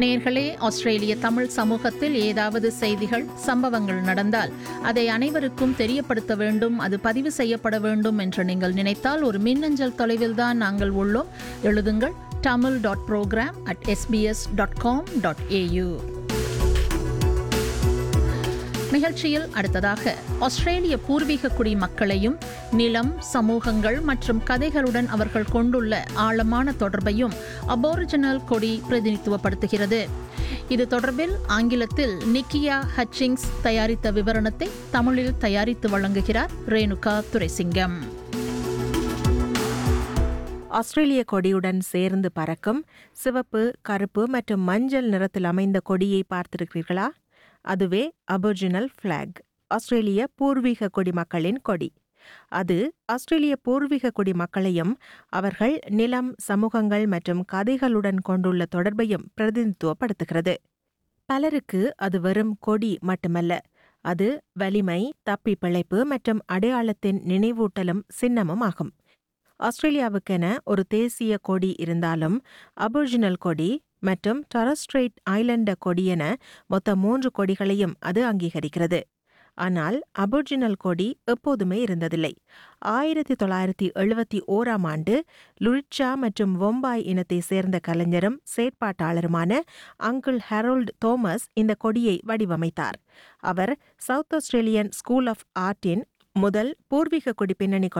நேர்களே ஆஸ்திரேலிய தமிழ் சமூகத்தில் ஏதாவது செய்திகள் சம்பவங்கள் நடந்தால் அதை அனைவருக்கும் தெரியப்படுத்த வேண்டும் அது பதிவு செய்யப்பட வேண்டும் என்று நீங்கள் நினைத்தால் ஒரு மின்னஞ்சல் தொலைவில்தான் நாங்கள் உள்ளோம் எழுதுங்கள் Tamil dot program at SBS dot com dot AU நிகழ்ச்சியில் அடுத்ததாக ஆஸ்திரேலிய பூர்வீக குடி மக்களையும் நிலம் சமூகங்கள் மற்றும் கதைகளுடன் அவர்கள் கொண்டுள்ள ஆழமான தொடர்பையும் அபோரிஜினல் கொடி பிரதிநிதித்துவப்படுத்துகிறது இது தொடர்பில் ஆங்கிலத்தில் நிக்கியா ஹச்சிங்ஸ் தயாரித்த விவரணத்தை தமிழில் தயாரித்து வழங்குகிறார் ரேணுகா துரைசிங்கம் ஆஸ்திரேலிய கொடியுடன் சேர்ந்து பறக்கும் சிவப்பு கருப்பு மற்றும் மஞ்சள் நிறத்தில் அமைந்த கொடியை பார்த்திருக்கிறீர்களா அதுவே அபோர்ஜினல் ஃபிளாக் ஆஸ்திரேலிய பூர்வீக குடிமக்களின் கொடி அது ஆஸ்திரேலிய பூர்வீக குடிமக்களையும் அவர்கள் நிலம் சமூகங்கள் மற்றும் கதைகளுடன் கொண்டுள்ள தொடர்பையும் பிரதிநிதித்துவப்படுத்துகிறது பலருக்கு அது வெறும் கொடி மட்டுமல்ல அது வலிமை தப்பி பிழைப்பு மற்றும் அடையாளத்தின் நினைவூட்டலும் சின்னமும் ஆகும் ஆஸ்திரேலியாவுக்கென ஒரு தேசிய கொடி இருந்தாலும் அபோர்ஜினல் கொடி மற்றும் டொரஸ்ட்ரேட் ஐலண்ட கொடி என மொத்த மூன்று கொடிகளையும் அது அங்கீகரிக்கிறது ஆனால் அபோர்ஜினல் கொடி எப்போதுமே இருந்ததில்லை ஆயிரத்தி தொள்ளாயிரத்தி எழுபத்தி ஓராம் ஆண்டு லுரிட்சா மற்றும் வொம்பாய் இனத்தை சேர்ந்த கலைஞரும் செயற்பாட்டாளருமான அங்கிள் ஹெரோல்ட் தோமஸ் இந்த கொடியை வடிவமைத்தார் அவர் சவுத் ஆஸ்திரேலியன் ஸ்கூல் ஆஃப் ஆர்ட்டின் முதல் பூர்வீக குடி பின்னணி